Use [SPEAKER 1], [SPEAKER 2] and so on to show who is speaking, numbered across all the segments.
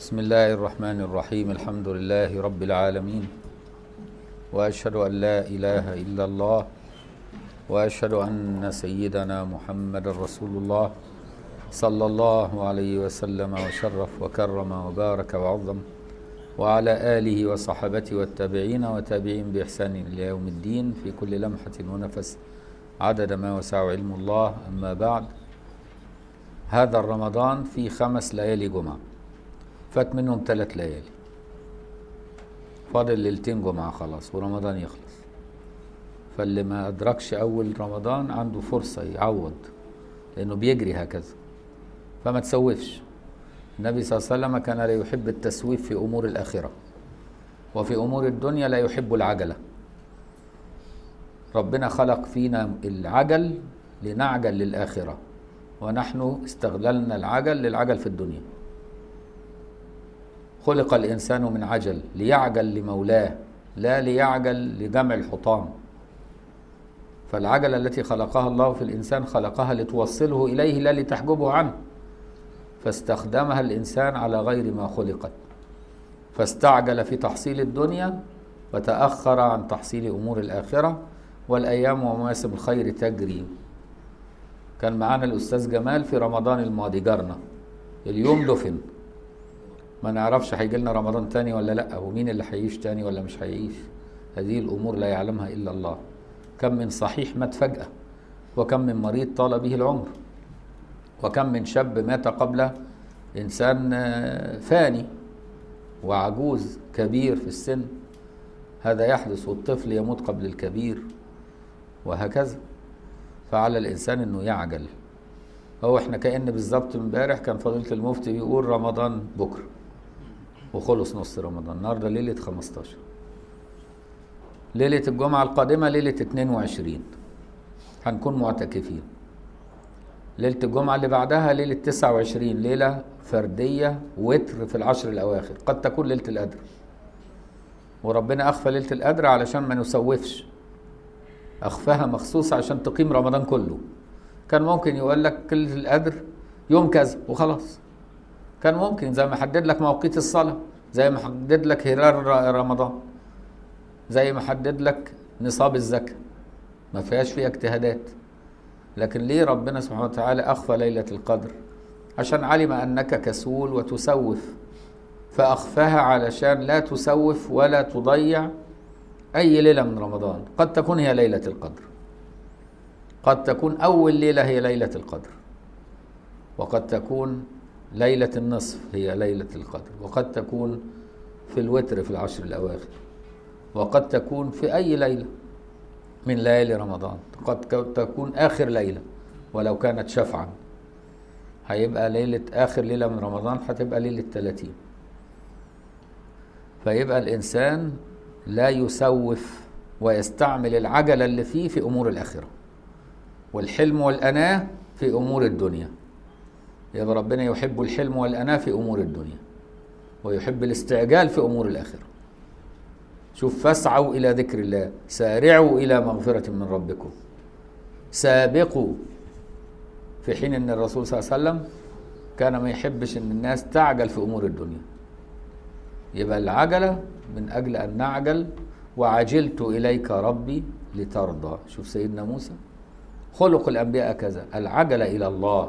[SPEAKER 1] بسم الله الرحمن الرحيم الحمد لله رب العالمين واشهد ان لا اله الا الله واشهد ان سيدنا محمد رسول الله صلى الله عليه وسلم وشرف وكرم وبارك وعظم وعلى اله وصحبه والتابعين وتابعين باحسان الى يوم الدين في كل لمحه ونفس عدد ما وسع علم الله اما بعد هذا الرمضان في خمس ليالي جمعه فات منهم ثلاث ليالي فاضل ليلتين جمعة خلاص ورمضان يخلص فاللي ما أدركش أول رمضان عنده فرصة يعوض لأنه بيجري هكذا فما تسوفش النبي صلى الله عليه وسلم كان لا يحب التسويف في أمور الآخرة وفي أمور الدنيا لا يحب العجلة ربنا خلق فينا العجل لنعجل للآخرة ونحن استغللنا العجل للعجل في الدنيا خلق الإنسان من عجل ليعجل لمولاه لا ليعجل لجمع الحطام فالعجلة التي خلقها الله في الإنسان خلقها لتوصله إليه لا لتحجبه عنه فاستخدمها الإنسان على غير ما خلقت فاستعجل في تحصيل الدنيا وتأخر عن تحصيل أمور الآخرة والأيام ومواسم الخير تجري كان معانا الأستاذ جمال في رمضان الماضي جارنا اليوم دفن ما نعرفش هيجي لنا رمضان تاني ولا لا ومين اللي هيعيش تاني ولا مش هيعيش هذه الامور لا يعلمها الا الله كم من صحيح مات فجاه وكم من مريض طال به العمر وكم من شاب مات قبل انسان فاني وعجوز كبير في السن هذا يحدث والطفل يموت قبل الكبير وهكذا فعلى الانسان انه يعجل هو احنا كأن بالظبط امبارح كان فضيلة المفتي بيقول رمضان بكره وخلص نص رمضان النهارده ليله 15 ليله الجمعه القادمه ليله 22 هنكون معتكفين ليله الجمعه اللي بعدها ليله 29 ليله فرديه وتر في العشر الاواخر قد تكون ليله القدر وربنا اخفى ليله القدر علشان ما نسوفش اخفاها مخصوص عشان تقيم رمضان كله كان ممكن يقول لك ليله القدر يوم كذا وخلاص كان ممكن زي ما حدد لك مواقيت الصلاة زي ما حدد لك هلال رمضان زي ما حدد لك نصاب الزكاة ما فيهاش فيها اجتهادات لكن ليه ربنا سبحانه وتعالى أخفى ليلة القدر عشان علم أنك كسول وتسوف فأخفاها علشان لا تسوف ولا تضيع أي ليلة من رمضان قد تكون هي ليلة القدر قد تكون أول ليلة هي ليلة القدر وقد تكون ليلة النصف هي ليلة القدر وقد تكون في الوتر في العشر الأواخر وقد تكون في أي ليلة من ليالي رمضان قد تكون آخر ليلة ولو كانت شفعا هيبقى ليلة آخر ليلة من رمضان هتبقى ليلة 30 فيبقى الإنسان لا يسوف ويستعمل العجلة اللي فيه في أمور الآخرة والحلم والأناة في أمور الدنيا يبقى ربنا يحب الحلم والأناة في أمور الدنيا ويحب الاستعجال في أمور الآخرة شوف فاسعوا إلى ذكر الله سارعوا إلى مغفرة من ربكم سابقوا في حين أن الرسول صلى الله عليه وسلم كان ما يحبش أن الناس تعجل في أمور الدنيا يبقى العجلة من أجل أن نعجل وعجلت إليك ربي لترضى شوف سيدنا موسى خلق الأنبياء كذا العجلة إلى الله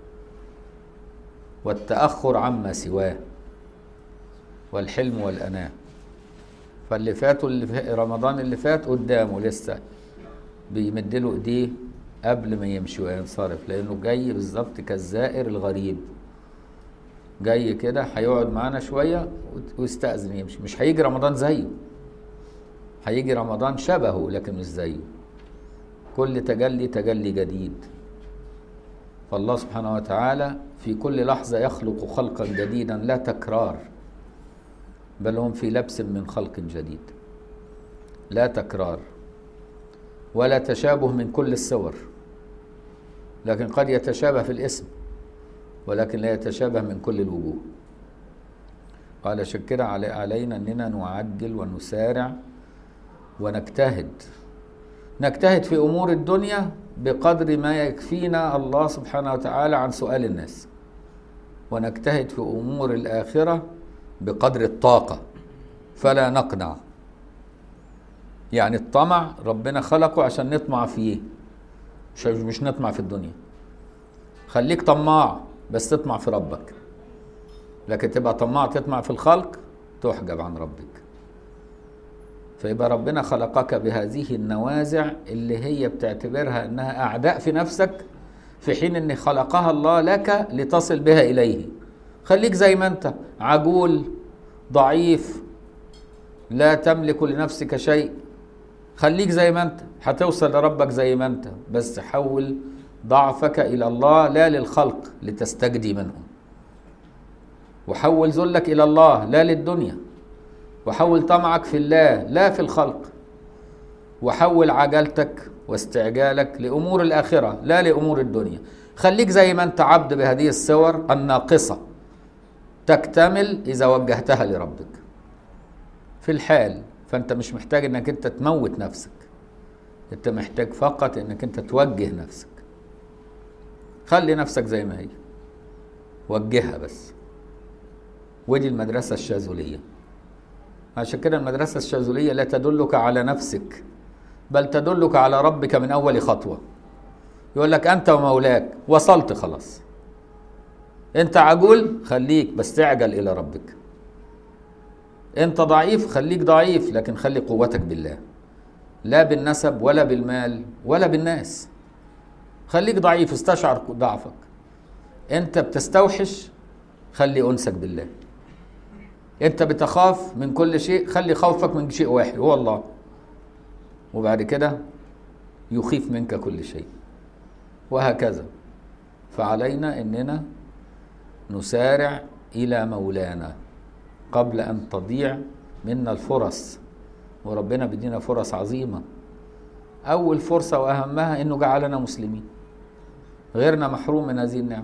[SPEAKER 1] والتأخر عما سواه والحلم والأناة فاللي فاتوا اللي في رمضان اللي فات قدامه لسه بيمد له ايديه قبل ما يمشي وينصرف لانه جاي بالظبط كالزائر الغريب جاي كده هيقعد معانا شويه ويستأذن يمشي مش هيجي رمضان زيه هيجي رمضان شبهه لكن مش زيه كل تجلي تجلي جديد فالله سبحانه وتعالى في كل لحظة يخلق خلقا جديدا لا تكرار بل هم في لبس من خلق جديد لا تكرار ولا تشابه من كل الصور لكن قد يتشابه في الاسم ولكن لا يتشابه من كل الوجوه قال عشان كده علينا اننا نعجل ونسارع ونجتهد نجتهد في امور الدنيا بقدر ما يكفينا الله سبحانه وتعالى عن سؤال الناس ونجتهد في امور الاخره بقدر الطاقة فلا نقنع يعني الطمع ربنا خلقه عشان نطمع فيه مش مش نطمع في الدنيا خليك طماع بس تطمع في ربك لكن تبقى طماع تطمع في الخلق تحجب عن ربك فيبقى ربنا خلقك بهذه النوازع اللي هي بتعتبرها انها اعداء في نفسك في حين ان خلقها الله لك لتصل بها اليه خليك زي ما انت عجول ضعيف لا تملك لنفسك شيء خليك زي ما انت هتوصل لربك زي ما انت بس حول ضعفك الى الله لا للخلق لتستجدي منهم وحول ذلك الى الله لا للدنيا وحول طمعك في الله لا في الخلق وحول عجلتك واستعجالك لامور الاخره لا لامور الدنيا خليك زي ما انت عبد بهذه الصور الناقصه تكتمل اذا وجهتها لربك في الحال فانت مش محتاج انك انت تموت نفسك انت محتاج فقط انك انت توجه نفسك خلي نفسك زي ما هي وجهها بس ودي المدرسة الشاذلية عشان كده المدرسة الشاذلية لا تدلك على نفسك بل تدلك على ربك من أول خطوة يقول لك أنت ومولاك وصلت خلاص أنت عجول خليك بس تعجل إلى ربك أنت ضعيف خليك ضعيف لكن خلي قوتك بالله لا بالنسب ولا بالمال ولا بالناس خليك ضعيف استشعر ضعفك أنت بتستوحش خلي أنسك بالله انت بتخاف من كل شيء خلي خوفك من شيء واحد هو الله وبعد كده يخيف منك كل شيء وهكذا فعلينا اننا نسارع الى مولانا قبل ان تضيع منا الفرص وربنا بيدينا فرص عظيمه اول فرصه واهمها انه جعلنا مسلمين غيرنا محروم من هذه النعمه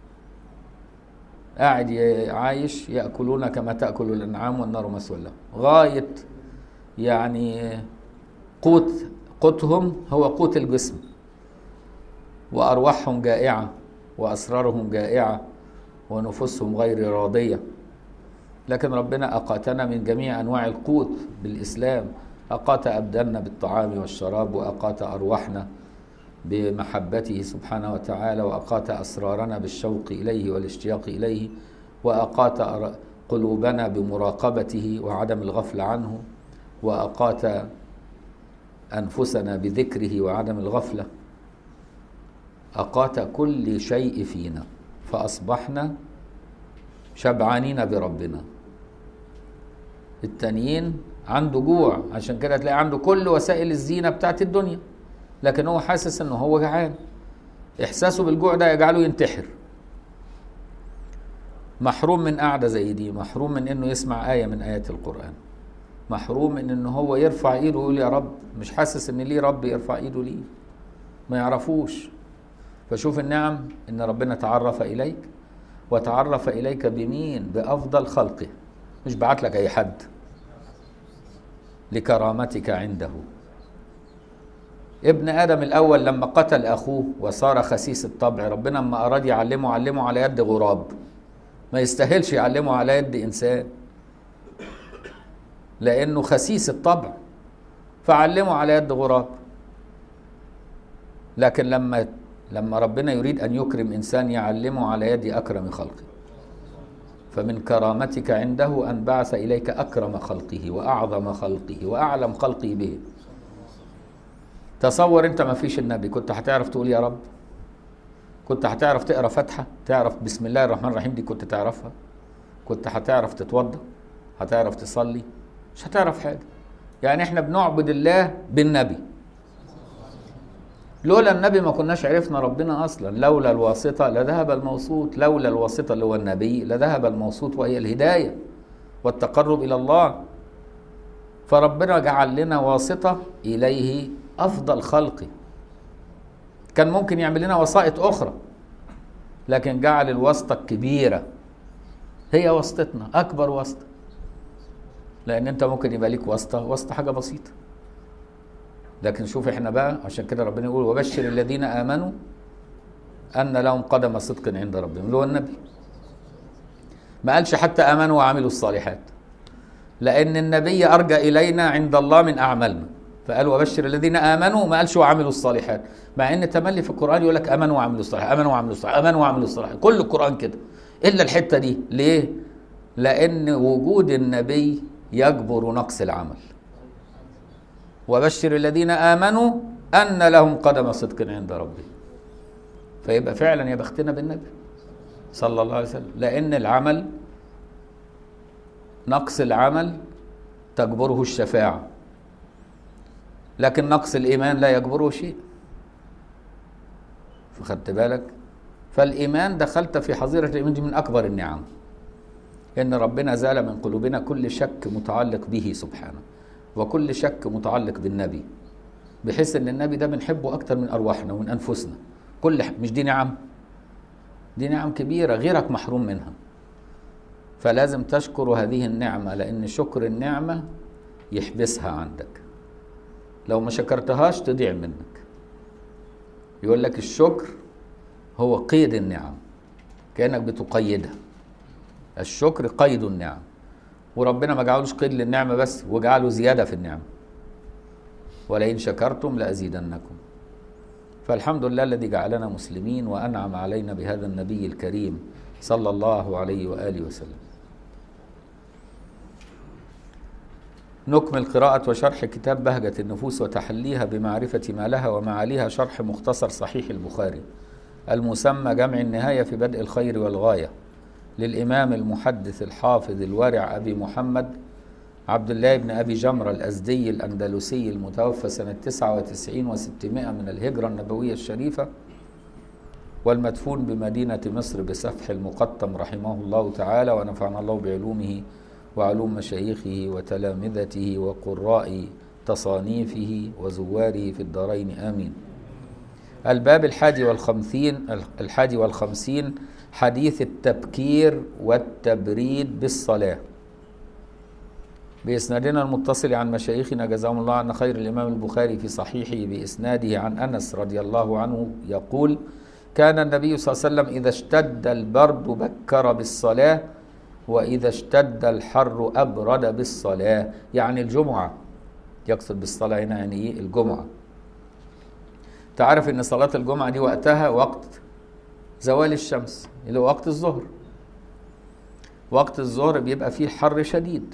[SPEAKER 1] قاعد عايش ياكلون كما تاكل الانعام والنار مثوى لهم غايه يعني قوت قوتهم هو قوت الجسم وارواحهم جائعه واسرارهم جائعه ونفوسهم غير راضيه لكن ربنا اقاتنا من جميع انواع القوت بالاسلام اقات ابداننا بالطعام والشراب واقات ارواحنا بمحبته سبحانه وتعالى واقات اسرارنا بالشوق اليه والاشتياق اليه واقات قلوبنا بمراقبته وعدم الغفل عنه واقات انفسنا بذكره وعدم الغفله اقات كل شيء فينا فاصبحنا شبعانين بربنا التانيين عنده جوع عشان كده تلاقي عنده كل وسائل الزينه بتاعت الدنيا لكن هو حاسس انه هو جعان احساسه بالجوع ده يجعله ينتحر محروم من قعده زي دي محروم من انه يسمع ايه من ايات القران محروم من انه هو يرفع ايده ويقول يا رب مش حاسس ان ليه رب يرفع ايده ليه ما يعرفوش فشوف النعم ان ربنا تعرف اليك وتعرف اليك بمين بافضل خلقه مش بعت لك اي حد لكرامتك عنده ابن ادم الاول لما قتل اخوه وصار خسيس الطبع ربنا لما اراد يعلمه علمه على يد غراب ما يستاهلش يعلمه على يد انسان لانه خسيس الطبع فعلمه على يد غراب لكن لما لما ربنا يريد ان يكرم انسان يعلمه على يد اكرم خلقه فمن كرامتك عنده ان بعث اليك اكرم خلقه واعظم خلقه واعلم خلقه به تصور انت ما فيش النبي كنت هتعرف تقول يا رب كنت هتعرف تقرا فاتحه تعرف بسم الله الرحمن الرحيم دي كنت تعرفها كنت هتعرف تتوضا هتعرف تصلي مش هتعرف حاجه يعني احنا بنعبد الله بالنبي لولا النبي ما كناش عرفنا ربنا اصلا لولا الواسطه لذهب الموسوط لولا الواسطه اللي هو النبي لذهب الموسوط وهي الهدايه والتقرب الى الله فربنا جعل لنا واسطه اليه افضل خلقه كان ممكن يعمل لنا وسائط اخرى لكن جعل الواسطه الكبيره هي واسطتنا اكبر واسطه لان انت ممكن يبقى ليك واسطه واسطه حاجه بسيطه لكن شوف احنا بقى عشان كده ربنا يقول وبشر الذين امنوا ان لهم قدم صدق عند ربهم اللي هو النبي ما قالش حتى امنوا وعملوا الصالحات لان النبي ارجى الينا عند الله من اعمالنا فقال وبشر الذين امنوا ما قالش وعملوا الصالحات مع ان تملي في القران يقول لك امنوا وعملوا الصالحات امنوا وعملوا الصالحات امنوا وعملوا الصالحات كل القران كده الا الحته دي ليه لان وجود النبي يجبر نقص العمل وبشر الذين امنوا ان لهم قدم صدق عند ربهم فيبقى فعلا يا بختنا بالنبي صلى الله عليه وسلم لان العمل نقص العمل تجبره الشفاعه لكن نقص الايمان لا يجبره شيء فخدت بالك فالايمان دخلت في حظيره الايمان دي من اكبر النعم ان ربنا زال من قلوبنا كل شك متعلق به سبحانه وكل شك متعلق بالنبي بحيث ان النبي ده بنحبه اكتر من ارواحنا ومن انفسنا كل ح- مش دي نعم دي نعم كبيره غيرك محروم منها فلازم تشكر هذه النعمه لان شكر النعمه يحبسها عندك لو ما شكرتهاش تضيع منك يقول لك الشكر هو قيد النعم كانك بتقيدها الشكر قيد النعم وربنا ما جعلوش قيد للنعمه بس وجعله زياده في النعمه ولئن شكرتم لازيدنكم فالحمد لله الذي جعلنا مسلمين وانعم علينا بهذا النبي الكريم صلى الله عليه واله وسلم نكمل قراءة وشرح كتاب بهجة النفوس وتحليها بمعرفة ما لها ومعاليها شرح مختصر صحيح البخاري المسمى جمع النهاية في بدء الخير والغاية للإمام المحدث الحافظ الورع أبي محمد عبد الله بن أبي جمرة الأزدي الأندلسي المتوفى سنة 99 و600 من الهجرة النبوية الشريفة والمدفون بمدينة مصر بسفح المقطم رحمه الله تعالى ونفعنا الله بعلومه وعلوم مشايخه وتلامذته وقراء تصانيفه وزواره في الدارين آمين الباب الحادي والخمسين الحادي والخمسين حديث التبكير والتبريد بالصلاة بإسنادنا المتصل عن مشايخنا جزاهم الله عنا خير الإمام البخاري في صحيحه بإسناده عن أنس رضي الله عنه يقول كان النبي صلى الله عليه وسلم إذا اشتد البرد بكر بالصلاة وإذا اشتد الحر أبرد بالصلاة يعني الجمعة يقصد بالصلاة هنا يعني إيه الجمعة تعرف إن صلاة الجمعة دي وقتها وقت زوال الشمس اللي هو وقت الظهر وقت الظهر بيبقى فيه حر شديد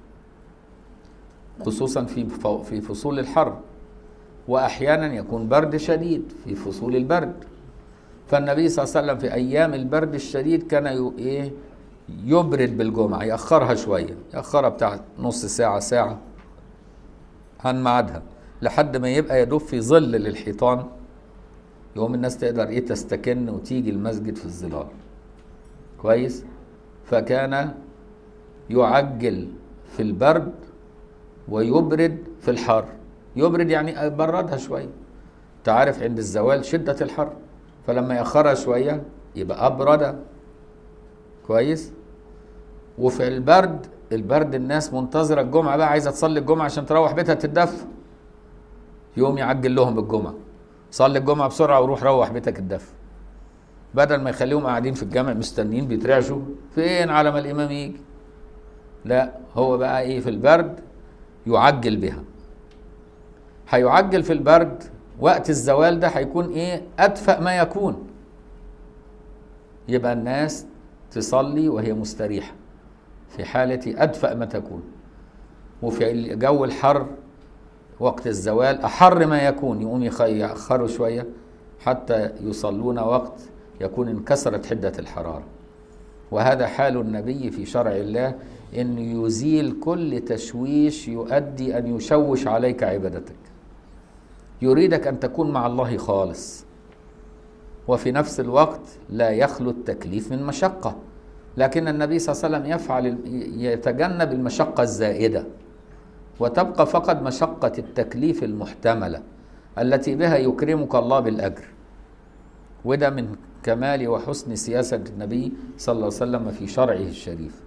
[SPEAKER 1] خصوصا في في فصول الحر واحيانا يكون برد شديد في فصول البرد فالنبي صلى الله عليه وسلم في ايام البرد الشديد كان ايه يبرد بالجمعه ياخرها شويه ياخرها بتاع نص ساعه ساعه عن ميعادها لحد ما يبقى يدوب في ظل للحيطان يقوم الناس تقدر ايه تستكن وتيجي المسجد في الظلال كويس فكان يعجل في البرد ويبرد في الحر يبرد يعني بردها شويه تعرف عند الزوال شده الحر فلما يأخرها شويه يبقى ابرد كويس وفي البرد البرد الناس منتظره الجمعه بقى عايزه تصلي الجمعه عشان تروح بيتها تتدفى يقوم يعجل لهم الجمعه صلي الجمعه بسرعه وروح روح بيتك الدفى بدل ما يخليهم قاعدين في الجامع مستنيين بيترعشوا فين على ما الامام يجي لا هو بقى ايه في البرد يعجل بها هيعجل في البرد وقت الزوال ده هيكون ايه ادفأ ما يكون يبقى الناس تصلي وهي مستريحه في حاله ادفأ ما تكون وفي جو الحر وقت الزوال احر ما يكون يقوم يأخروا شويه حتى يصلون وقت يكون انكسرت حده الحراره وهذا حال النبي في شرع الله ان يزيل كل تشويش يؤدي ان يشوش عليك عبادتك يريدك ان تكون مع الله خالص وفي نفس الوقت لا يخلو التكليف من مشقه لكن النبي صلى الله عليه وسلم يفعل يتجنب المشقه الزائده وتبقى فقط مشقه التكليف المحتمله التي بها يكرمك الله بالاجر وده من كمال وحسن سياسه النبي صلى الله عليه وسلم في شرعه الشريف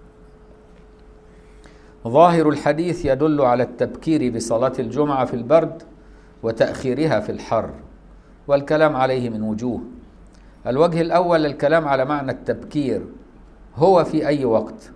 [SPEAKER 1] ظاهر الحديث يدل على التبكير بصلاة الجمعة في البرد وتأخيرها في الحر والكلام عليه من وجوه الوجه الأول الكلام على معنى التبكير هو في أي وقت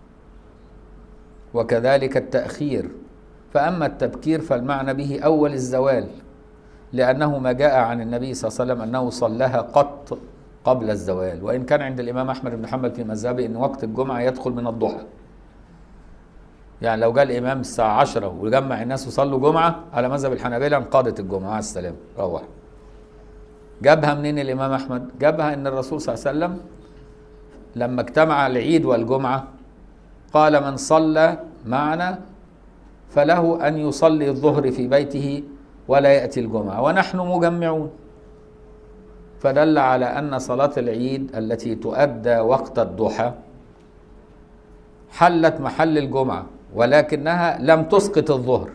[SPEAKER 1] وكذلك التأخير فأما التبكير فالمعنى به أول الزوال لأنه ما جاء عن النبي صلى الله عليه وسلم أنه صلىها قط قبل الزوال وإن كان عند الإمام أحمد بن حنبل في مذهبه أن وقت الجمعة يدخل من الضحى يعني لو جاء الإمام الساعة 10 وجمع الناس وصلوا جمعة على مذهب الحنابلة انقضت الجمعة على السلام روح جابها منين الإمام أحمد؟ جابها أن الرسول صلى الله عليه وسلم لما اجتمع العيد والجمعة قال من صلى معنا فله أن يصلي الظهر في بيته ولا يأتي الجمعة ونحن مجمعون فدل على أن صلاة العيد التي تؤدى وقت الضحى حلت محل الجمعة ولكنها لم تسقط الظهر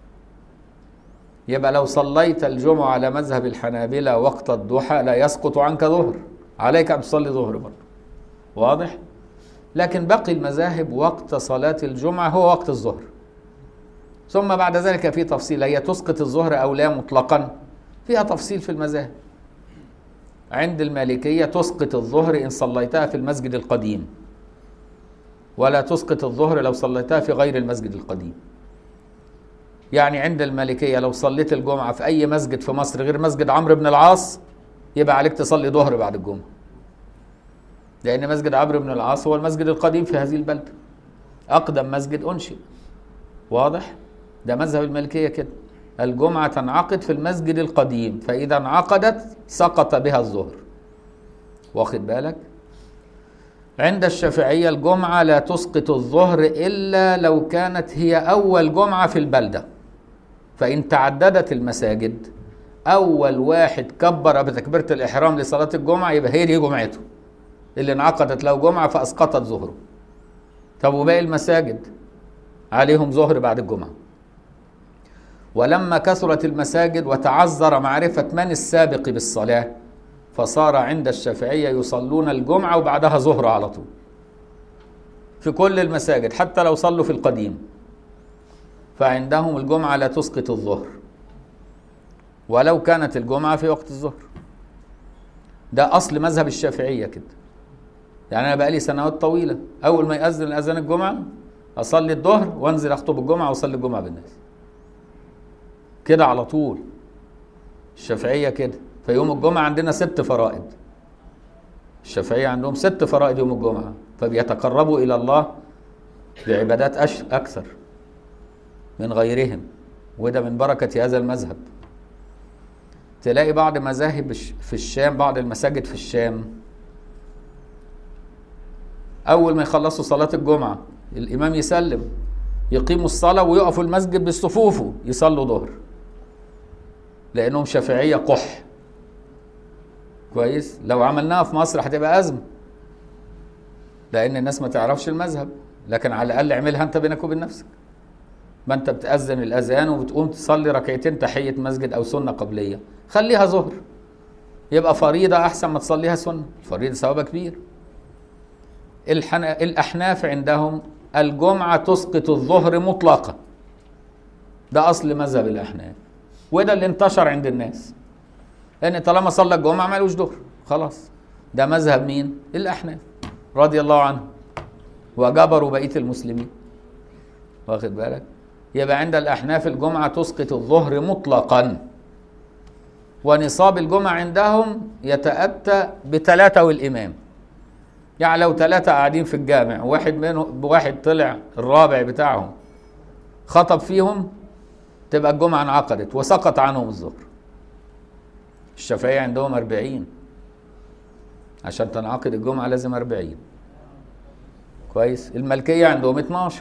[SPEAKER 1] يبقى لو صليت الجمعة على مذهب الحنابلة وقت الضحى لا يسقط عنك ظهر عليك أن تصلي ظهر برضه واضح؟ لكن باقي المذاهب وقت صلاة الجمعة هو وقت الظهر ثم بعد ذلك في تفصيل هي تسقط الظهر أو لا مطلقا فيها تفصيل في المذاهب عند المالكية تسقط الظهر إن صليتها في المسجد القديم ولا تسقط الظهر لو صليتها في غير المسجد القديم يعني عند المالكية لو صليت الجمعة في أي مسجد في مصر غير مسجد عمرو بن العاص يبقى عليك تصلي ظهر بعد الجمعة لأن مسجد عمرو بن العاص هو المسجد القديم في هذه البلدة أقدم مسجد أنشئ واضح؟ ده مذهب المالكية كده الجمعة تنعقد في المسجد القديم فإذا انعقدت سقط بها الظهر واخد بالك؟ عند الشافعية الجمعة لا تسقط الظهر إلا لو كانت هي أول جمعة في البلدة فإن تعددت المساجد أول واحد كبر بتكبيرة الإحرام لصلاة الجمعة يبقى هي دي جمعته اللي انعقدت له جمعة فأسقطت ظهره طب وباقي المساجد عليهم ظهر بعد الجمعة ولما كثرت المساجد وتعذر معرفة من السابق بالصلاة فصار عند الشافعية يصلون الجمعة وبعدها ظهر على طول في كل المساجد حتى لو صلوا في القديم فعندهم الجمعة لا تسقط الظهر ولو كانت الجمعة في وقت الظهر ده أصل مذهب الشافعية كده يعني أنا بقالي سنوات طويلة أول ما يأذن الأذان الجمعة أصلي الظهر وأنزل أخطب الجمعة وأصلي الجمعة بالناس كده على طول الشافعية كده فيوم الجمعة عندنا ست فرائض الشافعية عندهم ست فرائض يوم الجمعة فبيتقربوا إلى الله بعبادات أش... أكثر من غيرهم وده من بركة هذا المذهب تلاقي بعض مذاهب في الشام بعض المساجد في الشام أول ما يخلصوا صلاة الجمعة الإمام يسلم يقيموا الصلاة ويقفوا المسجد بصفوفه يصلوا ظهر لأنهم شافعية قح كويس لو عملناها في مصر هتبقى أزمة لأن الناس ما تعرفش المذهب لكن على الأقل اعملها أنت بينك وبين نفسك ما أنت بتأذن الأذان وبتقوم تصلي ركعتين تحية مسجد أو سنة قبلية خليها ظهر يبقى فريضة أحسن ما تصليها سنة الفريضة ثوابها كبير الحن... الأحناف عندهم الجمعة تسقط الظهر مطلقا ده أصل مذهب الأحناف وده اللي انتشر عند الناس لأن طالما صلى الجمعة مالوش ظهر خلاص ده مذهب مين؟ الأحناف رضي الله عنه وجبروا بقية المسلمين واخد بالك؟ يبقى عند الأحناف الجمعة تسقط الظهر مطلقا ونصاب الجمعة عندهم يتأتى بثلاثة والإمام يعني لو ثلاثة قاعدين في الجامع واحد منهم واحد طلع الرابع بتاعهم خطب فيهم تبقى الجمعة انعقدت وسقط عنهم الظهر الشافعية عندهم أربعين عشان تنعقد الجمعة لازم أربعين كويس الملكية عندهم 12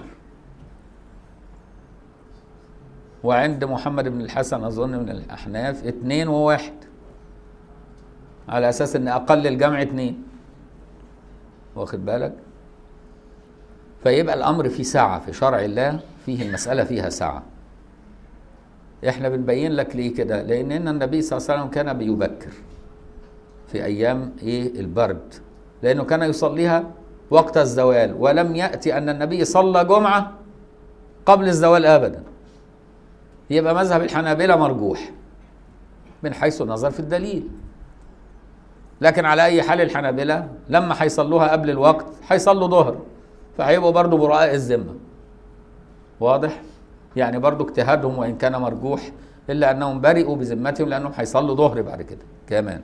[SPEAKER 1] وعند محمد بن الحسن أظن من الأحناف اتنين وواحد على أساس أن أقل الجمع اتنين واخد بالك فيبقى الأمر فيه سعة في شرع الله فيه المسألة فيها سعة احنا بنبين لك ليه كده لان النبي صلى الله عليه وسلم كان بيبكر في ايام ايه البرد لانه كان يصليها وقت الزوال ولم ياتي ان النبي صلى جمعه قبل الزوال ابدا يبقى مذهب الحنابلة مرجوح من حيث النظر في الدليل لكن على اي حال الحنابلة لما هيصلوها قبل الوقت هيصلوا ظهر فهيبقوا برضو براء الذمة واضح يعني برضو اجتهادهم وان كان مرجوح الا انهم برئوا بذمتهم لانهم هيصلوا ظهر بعد كده كمان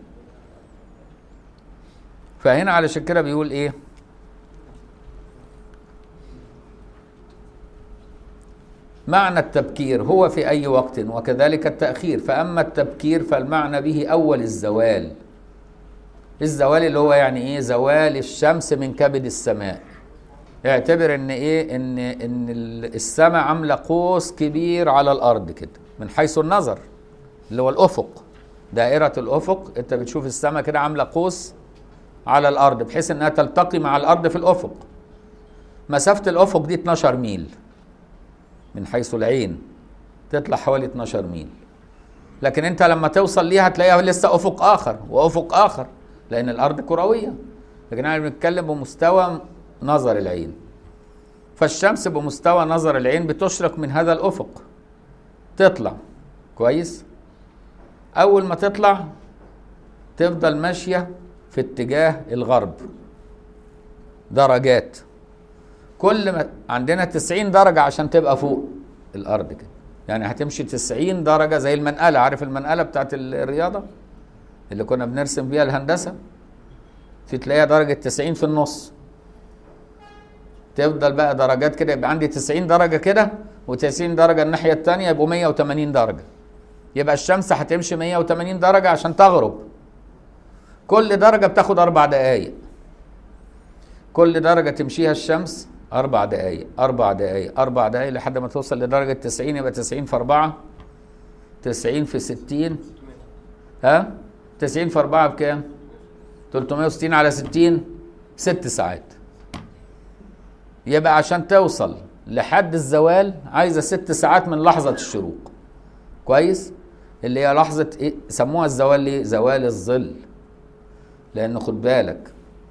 [SPEAKER 1] فهنا علشان كده بيقول ايه معنى التبكير هو في أي وقت وكذلك التأخير فأما التبكير فالمعنى به أول الزوال الزوال اللي هو يعني إيه زوال الشمس من كبد السماء اعتبر ان ايه ان ان السماء عامله قوس كبير على الارض كده من حيث النظر اللي هو الافق دائره الافق انت بتشوف السماء كده عامله قوس على الارض بحيث انها تلتقي مع الارض في الافق مسافه الافق دي 12 ميل من حيث العين تطلع حوالي 12 ميل لكن انت لما توصل ليها تلاقيها لسه افق اخر وافق اخر لان الارض كرويه لكن احنا بنتكلم بمستوى نظر العين فالشمس بمستوى نظر العين بتشرق من هذا الافق تطلع كويس اول ما تطلع تفضل ماشيه في اتجاه الغرب درجات كل ما عندنا 90 درجة عشان تبقى فوق الأرض كده يعني هتمشي 90 درجة زي المنقلة عارف المنقلة بتاعت الرياضة اللي كنا بنرسم بيها الهندسة في تلاقيها درجة 90 في النص تفضل بقى درجات كده يبقى عندي 90 درجة كده و90 درجة الناحية التانية يبقوا 180 درجة يبقى الشمس هتمشي 180 درجة عشان تغرب كل درجة بتاخد أربع دقايق كل درجة تمشيها الشمس أربع دقايق أربع دقايق أربع دقايق لحد ما توصل لدرجة 90 يبقى 90 في 4 90 في 60 ها 90 في 4 بكام؟ 360 على 60 ست ساعات يبقى عشان توصل لحد الزوال عايزة ست ساعات من لحظة الشروق كويس؟ اللي هي لحظة إيه؟ سموها الزوال ليه؟ زوال الظل لأنه خد بالك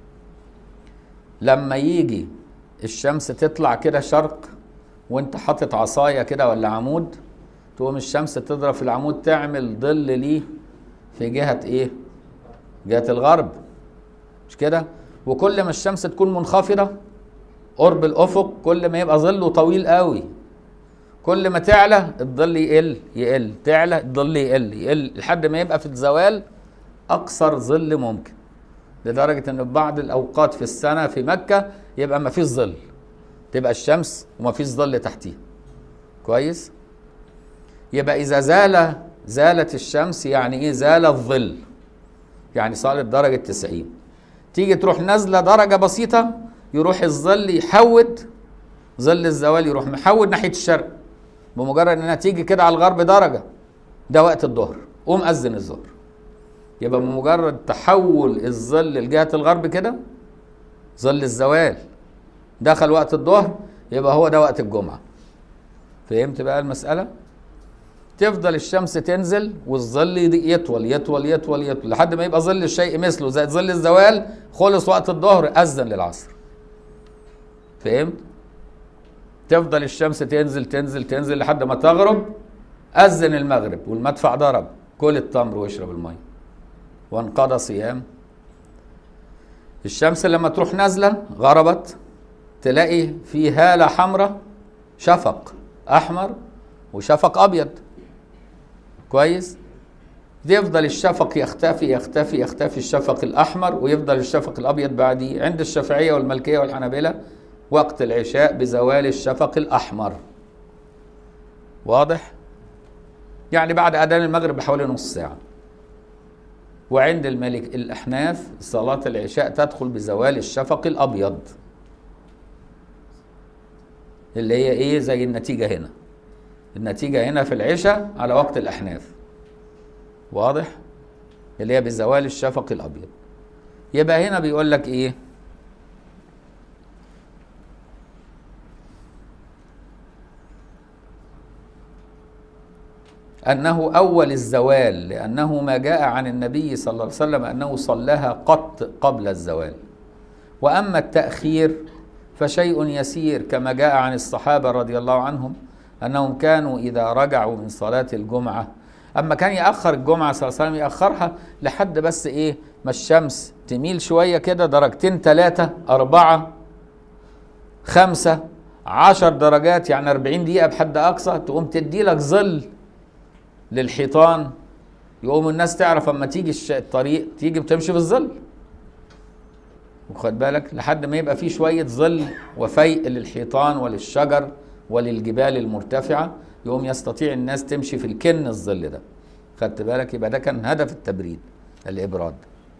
[SPEAKER 1] لما يجي الشمس تطلع كده شرق وانت حاطط عصايه كده ولا عمود تقوم الشمس تضرب في العمود تعمل ظل ليه في جهه ايه جهه الغرب مش كده وكل ما الشمس تكون منخفضه قرب الافق كل ما يبقى ظله طويل قوي كل ما تعلى الظل يقل يقل تعلى الظل يقل يقل لحد ما يبقى في الزوال اقصر ظل ممكن لدرجة ان بعض الاوقات في السنة في مكة يبقى ما فيش ظل تبقى الشمس وما فيش ظل تحتيها كويس يبقى اذا زال زالت الشمس يعني ايه زال الظل يعني صارت درجة 90 تيجي تروح نازلة درجة بسيطة يروح الظل يحود ظل الزوال يروح محود ناحية الشرق بمجرد انها تيجي كده على الغرب درجة ده وقت الظهر قوم أذن الظهر يبقى بمجرد تحول الظل لجهة الغرب كده ظل الزوال دخل وقت الظهر يبقى هو ده وقت الجمعة فهمت بقى المسألة تفضل الشمس تنزل والظل يطول يطول يطول يطول لحد ما يبقى ظل الشيء مثله زي ظل الزوال خلص وقت الظهر أذن للعصر فهمت تفضل الشمس تنزل تنزل تنزل لحد ما تغرب أذن المغرب والمدفع ضرب كل التمر واشرب الميه وانقضى صيام الشمس لما تروح نازله غربت تلاقي في هاله حمراء شفق احمر وشفق ابيض كويس يفضل الشفق يختفي يختفي يختفي الشفق الاحمر ويفضل الشفق الابيض بعديه عند الشافعيه والمالكيه والحنابله وقت العشاء بزوال الشفق الاحمر واضح يعني بعد اذان المغرب بحوالي نص ساعه وعند الملك الأحناف صلاة العشاء تدخل بزوال الشفق الأبيض اللي هي إيه زي النتيجة هنا النتيجة هنا في العشاء على وقت الأحناف واضح اللي هي بزوال الشفق الأبيض يبقى هنا بيقول لك إيه أنه أول الزوال لأنه ما جاء عن النبي صلى الله عليه وسلم أنه صلاها قط قبل الزوال وأما التأخير فشيء يسير كما جاء عن الصحابة رضي الله عنهم أنهم كانوا إذا رجعوا من صلاة الجمعة اما كان ياخر الجمعه صلى الله عليه وسلم ياخرها لحد بس ايه ما الشمس تميل شويه كده درجتين ثلاثه اربعه خمسه عشر درجات يعني 40 دقيقه بحد اقصى تقوم تدي لك ظل للحيطان يقوم الناس تعرف اما تيجي الش- الطريق تيجي بتمشي في الظل وخد بالك لحد ما يبقى فيه شويه ظل وفيء للحيطان وللشجر وللجبال المرتفعه يقوم يستطيع الناس تمشي في الكن الظل ده خدت بالك يبقى ده كان هدف التبريد الابراد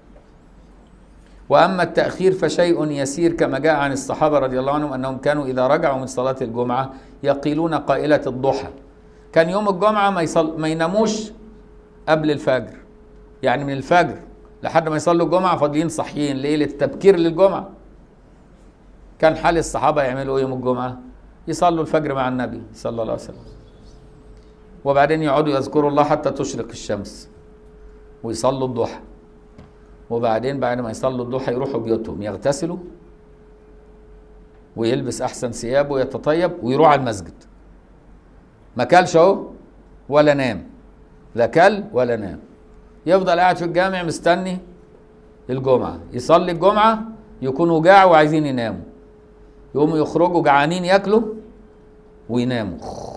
[SPEAKER 1] واما التاخير فشيء يسير كما جاء عن الصحابه رضي الله عنهم انهم كانوا اذا رجعوا من صلاه الجمعه يقيلون قائله الضحى كان يوم الجمعه ما يصل ما يناموش قبل الفجر يعني من الفجر لحد ما يصلوا الجمعه فاضيين صاحيين ليه للتبكير للجمعه كان حال الصحابه يعملوا ايه يوم الجمعه يصلوا الفجر مع النبي صلى الله عليه وسلم وبعدين يقعدوا يذكروا الله حتى تشرق الشمس ويصلوا الضحى وبعدين بعد ما يصلوا الضحى يروحوا بيوتهم يغتسلوا ويلبس احسن ثيابه ويتطيب ويروح على المسجد ما كلش اهو ولا نام لا كل ولا نام يفضل قاعد في الجامع مستني الجمعه يصلي الجمعه يكونوا جاع وعايزين يناموا يقوموا يخرجوا جعانين ياكلوا ويناموا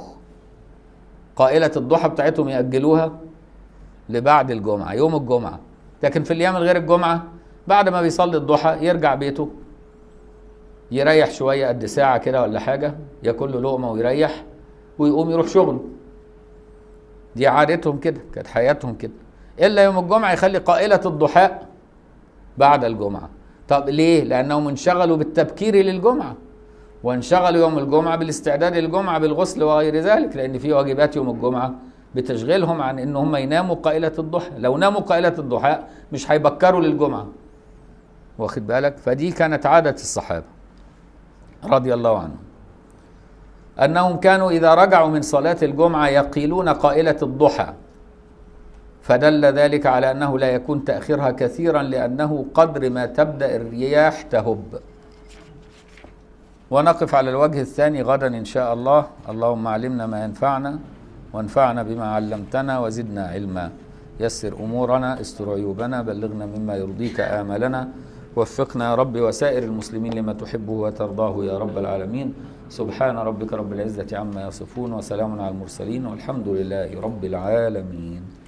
[SPEAKER 1] قائلة الضحى بتاعتهم يأجلوها لبعد الجمعة يوم الجمعة لكن في الأيام غير الجمعة بعد ما بيصلي الضحى يرجع بيته يريح شوية قد ساعة كده ولا حاجة ياكل له لقمة ويريح ويقوم يروح شغله دي عادتهم كده كانت حياتهم كده إلا يوم الجمعة يخلي قائلة الضحاء بعد الجمعة طب ليه؟ لأنهم انشغلوا بالتبكير للجمعة وانشغلوا يوم الجمعة بالاستعداد للجمعة بالغسل وغير ذلك لأن في واجبات يوم الجمعة بتشغلهم عن ان هم يناموا قائلة الضحى لو ناموا قائلة الضحى مش هيبكروا للجمعة واخد بالك فدي كانت عادة الصحابة رضي الله عنهم أنهم كانوا إذا رجعوا من صلاة الجمعة يقيلون قائلة الضحى فدل ذلك على أنه لا يكون تأخيرها كثيرا لأنه قدر ما تبدأ الرياح تهب ونقف على الوجه الثاني غدا إن شاء الله اللهم علمنا ما ينفعنا وانفعنا بما علمتنا وزدنا علما يسر أمورنا استر عيوبنا بلغنا مما يرضيك آملنا وفقنا يا رب وسائر المسلمين لما تحبه وترضاه يا رب العالمين سبحان ربك رب العزة عما يصفون وسلام على المرسلين والحمد لله رب العالمين